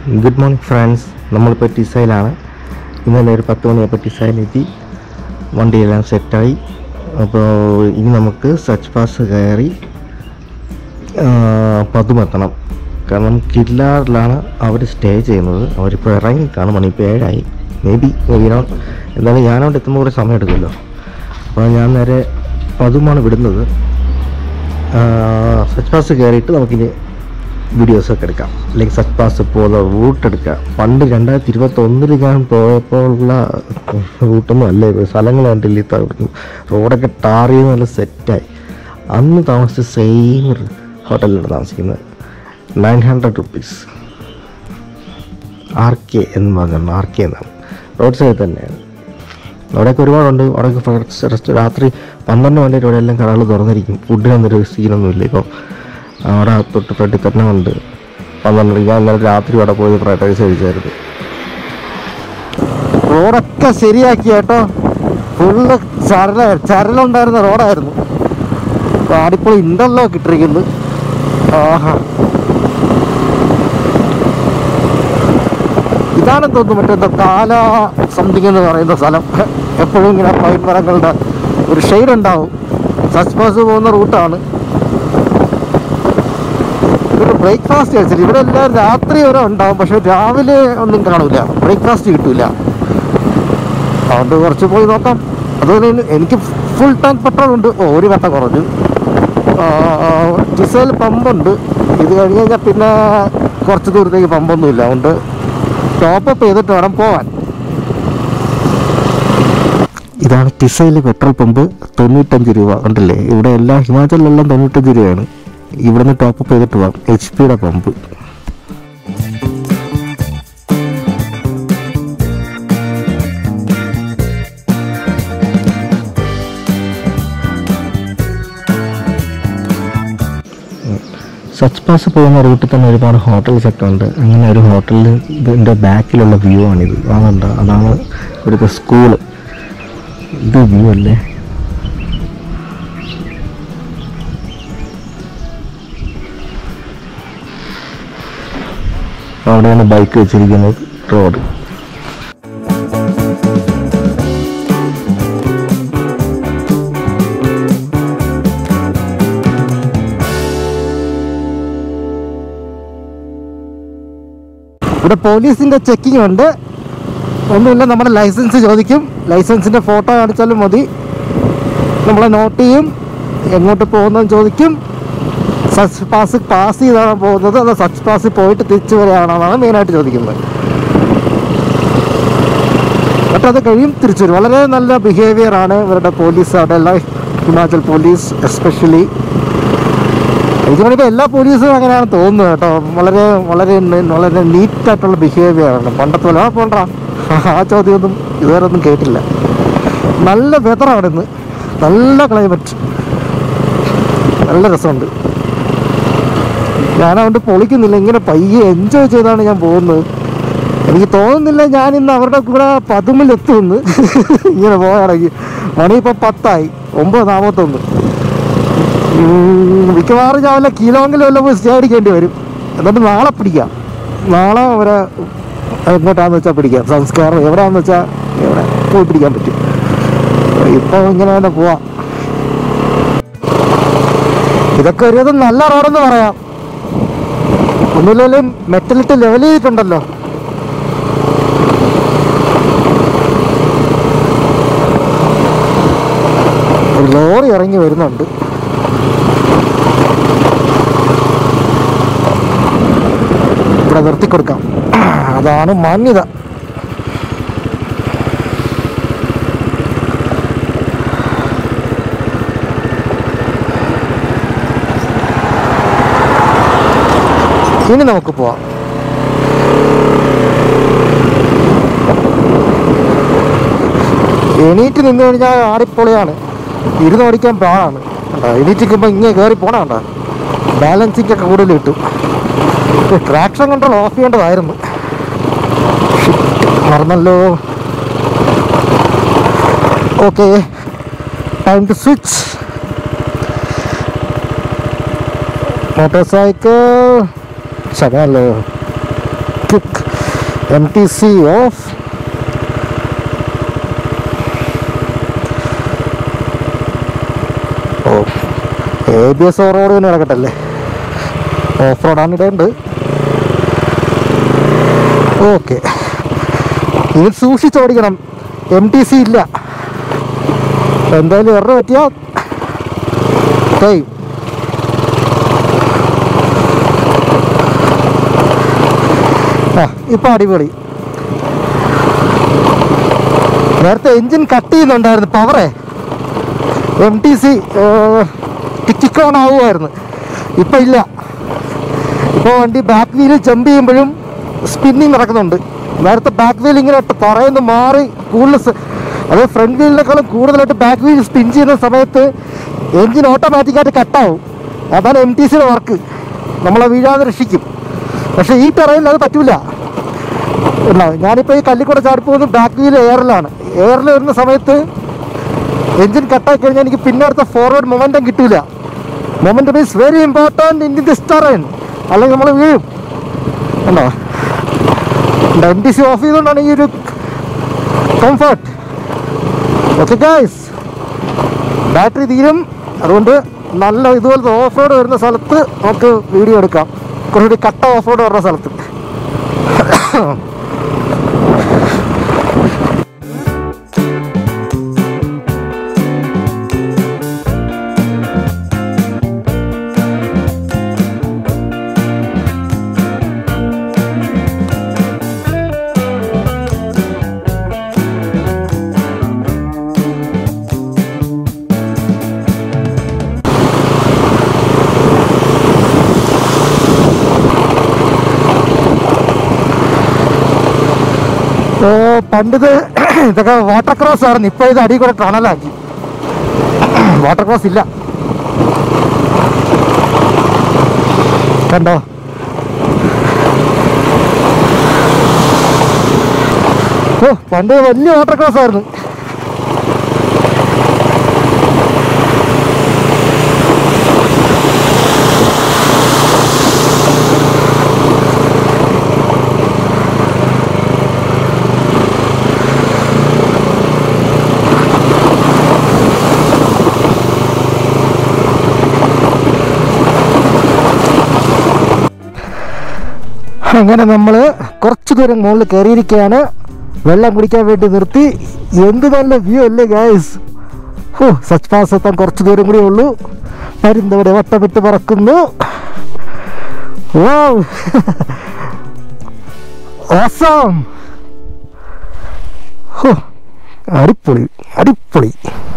Good morning friends നമ്മളിപ്പോൾ ടിസൈലാണ് ഇന്നലെ ഒരു പത്ത് മണിയപ്പോൾ ടിസൈലെത്തി വണ്ടിയെല്ലാം സെറ്റായി അപ്പോൾ ഇനി നമുക്ക് സച്ച് പാസ് കയറി ആ, പതുമെത്തണം കാരണം കില്ലാറിലാണ് അവർ സ്റ്റേ ചെയ്യുന്നത് അവരിപ്പോൾ ഇറങ്ങി കാണും മണി ഇപ്പോൾ ഏഴായി മേ ബി എന്തായാലും ഞാനവിടെ എത്തുമ്പോൾ കുറേ സമയം എടുക്കുമല്ലോ അപ്പോൾ ഞാൻ നേരെ പതുമാണ് വിടുന്നത് സച്ച് പാസ് കയറിയിട്ട് നമുക്കിനി വീഡിയോസൊക്കെ എടുക്കാം അല്ലെങ്കിൽ സച്ച് പാസ് പോകുന്ന റൂട്ട് എടുക്കാം പണ്ട് രണ്ടായിരത്തി ഇരുപത്തി ഒന്നിൽ ഞാൻ പോയപ്പോഴുള്ള റൂട്ടൊന്നും അല്ല ഇത് സ്ഥലങ്ങൾ കണ്ടില്ല ഇത്ത റോഡൊക്കെ ടാർ ചെയ്ത് നല്ല സെറ്റായി അന്ന് താമസിച്ച സെയിം ഹോട്ടലിലാണ് താമസിക്കുന്നത് nine hundred rupees R K എന്ന് പറഞ്ഞു ആർ കെ എന്നാണ് റോഡ് സൈഡ് തന്നെയാണ് അവിടെയൊക്കെ ഒരുപാടുണ്ട് അവിടെയൊക്കെ ഫസ്റ്റ് റെസ്റ്റ് രാത്രി പന്ത്രണ്ട് മണി വരെ ഇവിടെ എല്ലാം കടകൾ തുറന്നിരിക്കും ഫുഡിനൊന്നും ഒരു സീനൊന്നും ഇല്ല ഇപ്പോൾ അവിടെ തൊട്ട് ഫ്രണ്ടിൽ തന്നെ ഉണ്ട് പന്ത്രണ്ട് മണിക്ക് ഞാൻ ഇന്നലെ രാത്രി അവിടെ പോയി ഫ്രൈഡ് റൈസ് കഴിച്ചായിരുന്നു റോഡൊക്കെ ശരിയാക്കി കേട്ടോ ഫുള്ള് ചരല ചരലുണ്ടായിരുന്ന റോഡായിരുന്നു ആടിപ്പോൾ ഇൻ്റർലോക്ക് ഇട്ടിരിക്കുന്നു ആഹാ ഇതാണെന്ന് തോന്നുന്നു മറ്റെന്തോ കാല സംതിങ് എന്ന് പറയുന്ന സ്ഥലം എപ്പോഴും ഇങ്ങനെ പൈൻ മരങ്ങളുടെ ഒരു ഷെയ്ഡ് ഉണ്ടാവും സസ്പാസ് പോകുന്ന റൂട്ടാണ് ഇവിടെ ബ്രേക്ക്ഫാസ്റ്റ് കഴിച്ചില്ല ഇവിടെ എല്ലാം രാത്രി വരെ ഉണ്ടാവും പക്ഷെ രാവിലെ ഒന്നും കാണൂല ബ്രേക്ക്ഫാസ്റ്റ് കിട്ടൂല അതുകൊണ്ട് കുറച്ച് പോയി നോക്കാം അതുപോലെ ഇനി എനിക്ക് ഫുൾ ടാങ്ക് പെട്രോൾ ഉണ്ട് ഓ ഒരു കട്ട കുറഞ്ഞു ഡിസൈൽ പമ്പുണ്ട് ഇത് കഴിഞ്ഞ് കഴിഞ്ഞാൽ പിന്നെ കുറച്ച് ദൂരത്തേക്ക് പമ്പൊന്നുമില്ല അതുകൊണ്ട് ടോപ്പ് അപ്പ് ചെയ്തിട്ട് വേണം പോവാൻ ഇതാണ് ടിസൈൽ പെട്രോൾ പമ്പ് തൊണ്ണൂറ്റഞ്ച് രൂപ ഉണ്ടല്ലേ ഇവിടെ എല്ലാ ഹിമാചലിലെല്ലാം തൊണ്ണൂറ്റഞ്ച് രൂപയാണ് ഇവിടുന്ന് ടോപ്പ് അപ്പ് ചെയ്തിട്ട് പോവാം എച്ച് പിയുടെ പമ്പ് സച്ച് പാസ് പോകുന്ന റൂട്ടിൽ തന്നെ ഒരുപാട് ഹോട്ടൽസ് ഒക്കെ ഉണ്ട് അങ്ങനെ ഒരു ഹോട്ടലിൽ ഇതിൻ്റെ ബാക്കിലുള്ള വ്യൂ ആണിത് അതുകൊണ്ട് അതാണ് ഇവിടുത്തെ സ്കൂള് ഇത് വ്യൂ അല്ലേ അവിടെയാണ് ബൈക്ക് വെച്ചിരിക്കുന്നത് റോഡ് ഇവിടെ പോലീസിന്റെ ചെക്കിംഗ് ഉണ്ട് ഒന്നുമില്ല നമ്മുടെ ലൈസൻസ് ചോദിക്കും ലൈസൻസിന്റെ ഫോട്ടോ കാണിച്ചാലും മതി നമ്മളെ നോട്ട് ചെയ്യും എങ്ങോട്ട് പോകുന്നതെന്ന് ചോദിക്കും സച്ച് പാസ് പാസ് ചെയ്താണ് പോകുന്നത് അതോ സച്ച് പാസ് പോയിട്ട് തിരിച്ചു വരികയാണോ എന്നാണ് മെയിനായിട്ട് ചോദിക്കുന്നത് എന്നിട്ട് അത് കഴിയും തിരിച്ചു വരും വളരെ നല്ല ബിഹേവിയർ ആണ് ഇവരുടെ പോലീസ് അവിടെ എല്ലാ ഹിമാചൽ പോലീസ് എസ്പെഷ്യലി എനിക്ക് വേണമെങ്കിൽ എല്ലാ പോലീസും അങ്ങനെയാണ് തോന്നുന്നത് കേട്ടോ വളരെ വളരെ ന- വളരെ നീറ്റായിട്ടുള്ള ബിഹേവിയർ ആണ് പണ്ടത്തെ പോലെ ആ പോണ്ട ആ ചോദ്യമൊന്നും ഇതുവരെ ഒന്നും കേട്ടില്ല നല്ല വെതറാണ് ഇന്ന് നല്ല ക്ലൈമറ്റ് നല്ല രസമുണ്ട് ഞാനതുകൊണ്ട് പൊളിക്കുന്നില്ല ഇങ്ങനെ പയ്യെ എൻജോയ് ചെയ്താണ് ഞാൻ പോകുന്നത് എനിക്ക് തോന്നുന്നില്ല ഞാൻ ഇന്ന് അവരുടെ കൂടെ പതുമിലെത്തുമെന്ന് ഇങ്ങനെ പോയാണെങ്കിൽ മണി ഇപ്പം പത്തായി ഒമ്പത് നാൽപ്പത്തൊന്ന് ഉം, മിക്കവാറും ഞാൻ വല്ല കിലോങ്കിലും വല്ല പോയി സ്റ്റേ അടിക്കേണ്ടി വരും എന്നിട്ട് നാളെ പിടിക്കാം നാളെ അവരെ എങ്ങോട്ടാന്ന് വെച്ചാൽ പിടിക്കാം സംസ്കാരം എവിടെയാന്ന് വെച്ചാൽ എവിടെ പോയി പിടിക്കാൻ പറ്റും ഇപ്പൊ ഇങ്ങനെ തന്നെ പോവാം ഇതൊക്കെ ഒരു വിധം നല്ല റോഡെന്ന് പറയാം ഒന്നുമില്ലെങ്കിലും മെറ്റലിട്ട് ലെവൽ ചെയ്തിട്ടുണ്ടല്ലോ ഒരു ലോറി ഇറങ്ങി വരുന്നുണ്ട് ഇവിടെ നിർത്തിക്കൊടുക്കാം അതാണ് മാന്യത ഇനി നമുക്ക് പോവാം എണീറ്റ് നിന്ന് കഴിഞ്ഞാൽ ആടിപ്പൊളിയാണ് ഇരുന്ന് ഓടിക്കാൻ പാടാണ് കണ്ടോ എണീറ്റ് നിൽക്കുമ്പോൾ ഇങ്ങനെ കയറി പോണ കണ്ടോ ബാലൻസിങ് ഒക്കെ കൂടുതൽ കിട്ടും ട്രാക്ഷൻ കൺട്രോൾ ഓഫ് ചെയ്യേണ്ടതായിരുന്നു Shit, മറന്നല്ലോ okay time to switch motorcycle ശകമല്ലോ click M T C off oh A B S ഓറോട് തന്നെ നടക്കട്ടല്ലേ ഓഫ് റോഡാണ് ഇടേണ്ടത് ഓക്കെ ഇത് സൂക്ഷിച്ചോടിക്കണം എം ടി സി ഇല്ല എന്തായാലും എറ പറ്റിയാൽ ചെയ്യും ആ ഇപ്പം അടിപൊളി നേരത്തെ എൻജിൻ കട്ട് ചെയ്യുന്നുണ്ടായിരുന്നു പവറേ എം ടി സി ടിക്കോൺ ആവുമായിരുന്നു ഇപ്പം ഇല്ല ഇപ്പോൾ വണ്ടി ബാക്ക് വീലിൽ ജമ്പ് ചെയ്യുമ്പോഴും സ്പിന്നിങ് നടക്കുന്നുണ്ട് നേരത്തെ ബാക്ക് വീൽ ഇങ്ങനെ പറയുന്ന മാറി കൂടുതൽ സ- അത് ഫ്രണ്ട് വീലിനേക്കാളും കൂടുതലായിട്ട് ബാക്ക് വീൽ സ്പിൻ ചെയ്യുന്ന സമയത്ത് എൻജിൻ ഓട്ടോമാറ്റിക്കായിട്ട് കട്ടാവും അതാണ് എം ടി സിയുടെ വർക്ക് നമ്മളെ വീഴാതെ രക്ഷിക്കും പക്ഷേ ഈ ടെറയിൽ അത് പറ്റൂല ഇല്ല ഞാനിപ്പോൾ ഈ കല്ലിക്കൂടെ ചാടിപ്പോകുന്നത് ബാക്ക് വീൽ എയറിലാണ് എയറിൽ വരുന്ന സമയത്ത് എൻജിൻ കട്ടായി കഴിഞ്ഞാൽ എനിക്ക് പിന്നെ അടുത്ത ഫോർവേഡ് മൊമെൻറ്റം കിട്ടൂല momentum is very important in this terrain അല്ലെങ്കിൽ നമ്മൾ വീഴും ഉണ്ടോ എം ടി സി ഓഫ് ചെയ്തുകൊണ്ടാണ് ഈ ഒരു കംഫർട്ട് ഓക്കെ ഗൈസ് ബാറ്ററി തീരും അതുകൊണ്ട് നല്ല ഇതുപോലത്തെ ഓഫ് റോഡ് വരുന്ന സ്ഥലത്ത് നമുക്ക് വീഡിയോ എടുക്കാം കുറച്ചുകൂടി കട്ട ഓഫ് റോഡ് വരുന്ന സ്ഥലത്ത് ഓ പണ്ടിത് ഇതൊക്കെ വാട്ടർ ക്രോസ് ആയിരുന്നു ഇപ്പൊ ഇത് അടി കൂടെ ടണലാക്കി വാട്ടർ ക്രോസ് ഇല്ല കണ്ടോ ഓ പണ്ട് വലിയ വാട്ടർ ക്രോസ് ആയിരുന്നു അങ്ങനെ നമ്മൾ കുറച്ച് ദൂരം മുകളിൽ കയറിയിരിക്കുകയാണ് വെള്ളം കുടിക്കാൻ വേണ്ടി നിർത്തി എന്ത് നല്ല വ്യൂ അല്ലേ ഗായ്സ് ഓ സച്ച് പാസ് എത്താൻ കുറച്ച് ദൂരം കൂടി ഉള്ളൂ പരുന്തവിടെ വട്ടമിട്ട് പറക്കുന്നു Wow! awesome! ഹോ, അടിപൊളി അടിപൊളി